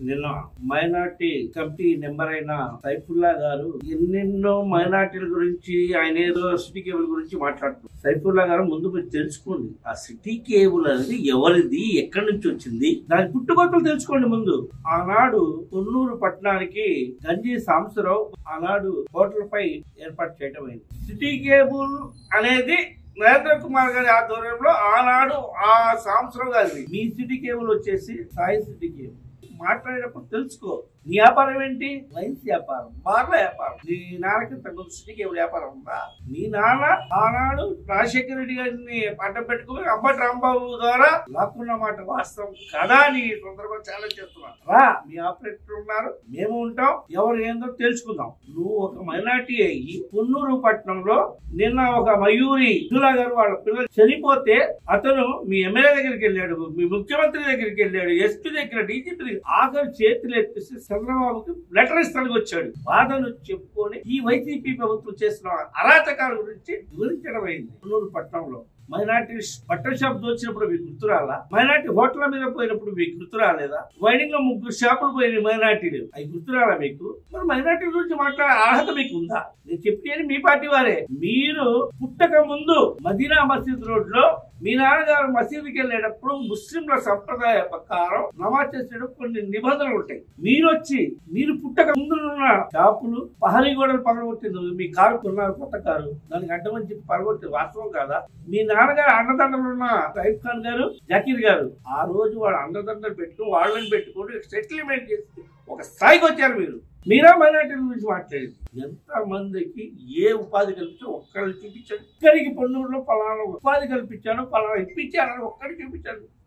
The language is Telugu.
నిన్న మైనార్టీ కమిటీ నెంబర్ అయిన సైఫుల్లా గారు ఎన్నెన్నో మైనార్టీల గురించి ఆయన ఏదో సిటీ కేబుల్ గురించి మాట్లాడుతున్నారు సైఫుల్లా గారు ముందు మీరు తెలుసుకోండి ఆ సిటీ కేబుల్ అనేది ఎవరిది ఎక్కడి నుంచి వచ్చింది దాని పుట్టుకొత్తలు తెలుసుకోండి ముందు ఆనాడు కొన్నూరు పట్టణానికి గంజి సాంబశివరావు ఆనాడు హోటల్ పై ఏర్పాటు చేయడం అయింది సిటీ కేబుల్ అనేది నరేంద్ర కుమార్ గారి ఆధ్వర్యంలో ఆనాడు ఆ సంవత్సరం గారిది మీ సిటీ కేబుల్ వచ్చేసి సాయి సిటీ కేబుల్ మాట్లాడేటప్పుడు తెలుసుకో నీ వ్యాపారం ఏంటి వైన్స్ వ్యాపారం బార్ల వ్యాపారం నీ నాన్నకి తగ్గ సిటీ కేబుల్ వ్యాపారం ఉందా నీ నాన్న ఆనాడు రాజశేఖర రెడ్డి గారిని అడ్డం పెట్టుకుని అంబటి రాంబాబు ద్వారా లాక్కున్న మాట వాస్తవం కదా అని ఈ సందర్భంగా ఛాలెంజ్ చేస్తున్నా రా మీ ఆపరేటర్ ఉన్నారు మేము ఉంటాం ఎవరు ఏందో తెలుసుకుందాం నువ్వు ఒక మైనార్టీ అయ్యి పున్నూరు పట్టణంలో నిన్న ఒక మయూరి ఇందులా గారు వాళ్ళ పిల్లలు చనిపోతే అతను మీ ఎమ్మెల్యే దగ్గరికి వెళ్ళాడు మీ ముఖ్యమంత్రి దగ్గరికి వెళ్ళాడు ఎస్పీ దగ్గర డీజీపీ దగ్గర ఆఖరి చేతులు ఎత్తిసి చంద్రబాబుకి లెటర్ ఇస్తానికి వచ్చాడు బాధను చెప్పుకొని ఈ వైసీపీ ప్రభుత్వం చేసిన అరాచకాల గురించి వివరించడం అయింది పున్నూరు పట్టణంలో మైనార్టీ బట్టల షాప్ దోచినప్పుడు మీకు గుర్తురాలా మైనార్టీ హోటల్ మీద పోయినప్పుడు మీకు గుర్తురాలేదా వైడింగ్ లో ముగ్గురు షాపులు పోయిన మైనార్టీలు అవి గుర్తురాలా మీకు మరి మైనార్టీ గురించి మాట్లాడే అర్హత మీకు ఉందా నేను చెప్పేది మీ పార్టీ వారే మీరు పుట్టక ముందు మదీనా మసీద్ రోడ్ లో మీ నాన్నగారు మసీదుకి వెళ్ళేటప్పుడు ముస్లింల సంప్రదాయ ప్రకారం నమాజ్ చేసేటప్పుడు కొన్ని నిబంధనలు ఉంటాయి మీరు వచ్చి మీరు పుట్టక ముందు ఉన్న షాపులు పహరీ గోడలు పగలగొట్టింది మీ కారు కొన్నారు కొత్త కారు దానికి అడ్డమని చెప్పి పగలగొట్టింది వాస్తవం కాదా మీ నాన్నగారు అండదండలు ఉన్న సైఫ్ ఖాన్ గారు జకీర్ గారు ఆ రోజు వాళ్ళ అండదండలు పెట్టుకుని వాళ్ళని పెట్టుకుని సెటిల్మెంట్ చేసి ఒక స్థాయికి వచ్చారు మీరు మీరా మైనార్టీ గురించి మాట్లాడింది ఎంత మందికి ఏ ఉపాధి కల్పించారో ఒక్కళ్ళు చూపించాడు ఇక్కడికి పొన్నూరులో పలానా ఉపాధి కల్పించాను పలానా ఇప్పించానని ఒక్కడికి చూపించాను